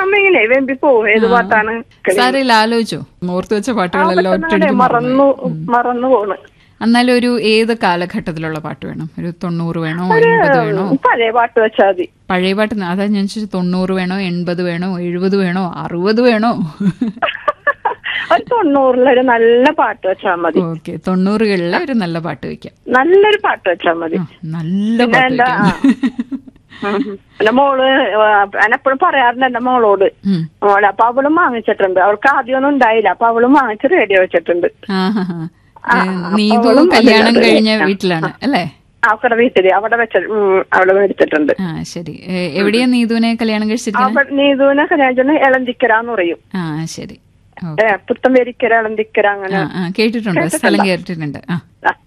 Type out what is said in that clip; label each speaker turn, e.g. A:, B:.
A: നമ്മ ഇങ്ങനെ വെമ്പി പോവും ഏത് പാട്ടാണ് കളി.
B: സാരയില്ല ആലോചിച്ചോ ഓർത്തു വെച്ച
A: ആ,
B: പാട്ടുകളെല്ലാം
A: പെട്ടെന്ന്
B: ഒറ്റയടിക്ക്
A: അങ്ങട് മറന്നു മറന്നു പോണ്
B: എന്നാലും ഒരു ഏത് കാലഘട്ടത്തിലുള്ള പാട്ട് വേണം ഒരു തൊണ്ണൂറ് വേണോ എൺപത് വേണോ
A: പഴയ പാട്ട് വെച്ചാൽ മതി
B: പഴയ പാട്ട് ന- അതാ ഞാൻ ചോദിച്ചത് തൊണ്ണൂറ് വേണോ എൺപത് വേണോ എഴുപത് വേണോ അറുപത് വേണോ
A: ഒരു തൊണ്ണൂറിലൊരു നല്ല പാട്ട് വെച്ചാൽ മതി
B: ഓക്കെ തൊണ്ണൂറുകളിലെ ഒരു നല്ല പാട്ട് വെക്കാം
A: നല്ലൊരു പാട്ട് വെച്ചാൽ മതി
B: ആ, നല്ല
A: പിന്നെ
B: പാട്ട്
A: എന്താ
B: വെക്കാം
A: ഉം. എന്റെ മോള് ഞാൻ എപ്പോഴും പറയാറുണ്ട് എന്റെ മോളോട്
B: ഉം.
A: മോളെ അപ്പൊ അവളും വാങ്ങിച്ചിട്ടുണ്ട് അവൾക്ക് ആദ്യമൊന്നും ഉണ്ടായില്ല അപ്പൊ അവളും വാങ്ങിച്ച് റേഡിയോ വെച്ചിട്ടുണ്ട്
B: ആ, ഹാ, ഹാ.
A: ആ,
B: ഏ,
A: അപ്പൊ
B: നീതു
A: അവളും
B: കല്യാണം
A: അതിനകത്ത്
B: കഴിഞ്ഞ
A: ആ.
B: വീട്ടിലാണ് അല്ലേ
A: അവക്കടെ വീട്ടില് അവിടെ വെച്ച ഉം, അവിടെ മേടിച്ചിട്ടുണ്ട്
B: ആ ശരി ഏ, എവിടെയാ നീതുവിനെ കല്യാണം കഴിച്ചിരിക്കുന്നത്
A: അവ നീതുവിനെ കല്യാണം എളന്തിക്കരാന്ന് പറയും
B: ആ ശരി ഓ.
A: ഏ പുത്തം വരിക്കര എളന്തിക്കര അങ്ങനെ
B: ആ ആ കേട്ടിട്ടുണ്ട് സ്ഥലം കേട്ടിട്ടുണ്ട് ആ
A: ആ,